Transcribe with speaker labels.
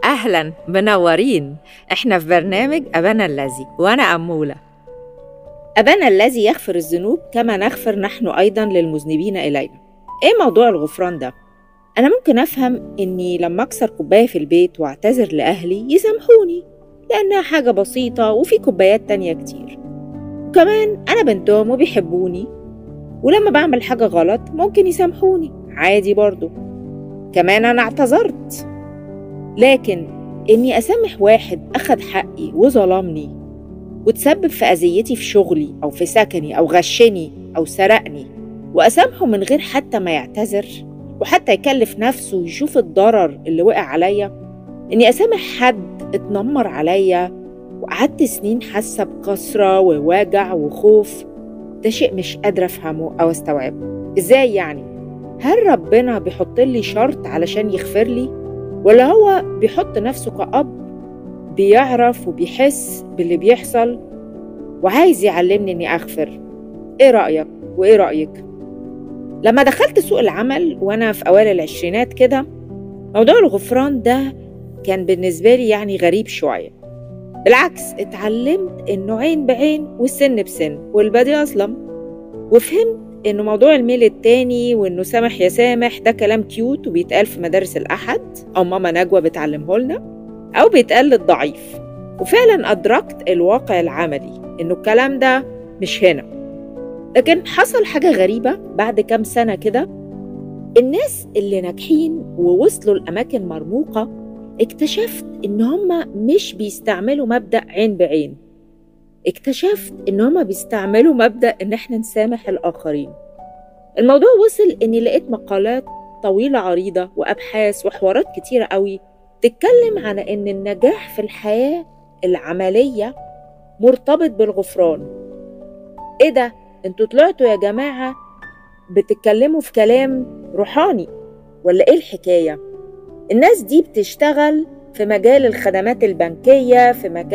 Speaker 1: أهلا منورين إحنا في برنامج أبانا الذي وأنا أمولة أبانا الذي يغفر الذنوب كما نغفر نحن أيضا للمذنبين إلينا إيه موضوع الغفران ده؟ أنا ممكن أفهم إني لما أكسر كوباية في البيت وأعتذر لأهلي يسامحوني لأنها حاجة بسيطة وفي كوبايات تانية كتير وكمان أنا بنتهم وبيحبوني ولما بعمل حاجة غلط ممكن يسامحوني عادي برضو كمان أنا اعتذرت لكن إني أسامح واحد أخد حقي وظلمني وتسبب في أذيتي في شغلي أو في سكني أو غشني أو سرقني وأسامحه من غير حتى ما يعتذر وحتى يكلف نفسه ويشوف الضرر اللي وقع عليا إني أسامح حد اتنمر عليا وقعدت سنين حاسة بكسرة ووجع وخوف ده شيء مش قادرة أفهمه أو أستوعبه إزاي يعني؟ هل ربنا بيحط لي شرط علشان يغفر لي؟ ولا هو بيحط نفسه كأب بيعرف وبيحس باللي بيحصل وعايز يعلمني إني أغفر إيه رأيك وإيه رأيك؟ لما دخلت سوق العمل وأنا في أوائل العشرينات كده موضوع الغفران ده كان بالنسبة لي يعني غريب شوية بالعكس اتعلمت إنه عين بعين والسن بسن والبادي أظلم وفهمت إنه موضوع الميل التاني وإنه سامح يا سامح ده كلام كيوت وبيتقال في مدارس الأحد أو ماما نجوى بتعلمه لنا أو بيتقال للضعيف وفعلا أدركت الواقع العملي إنه الكلام ده مش هنا لكن حصل حاجة غريبة بعد كام سنة كده الناس اللي ناجحين ووصلوا لأماكن مرموقة اكتشفت إن هما مش بيستعملوا مبدأ عين بعين اكتشفت إن هما بيستعملوا مبدأ إن إحنا نسامح الآخرين الموضوع وصل إني لقيت مقالات طويلة عريضة وأبحاث وحوارات كتيرة قوي تتكلم عن إن النجاح في الحياة العملية مرتبط بالغفران إيه ده؟ انتوا طلعتوا يا جماعة بتتكلموا في كلام روحاني ولا إيه الحكاية؟ الناس دي بتشتغل في مجال الخدمات البنكية في مجال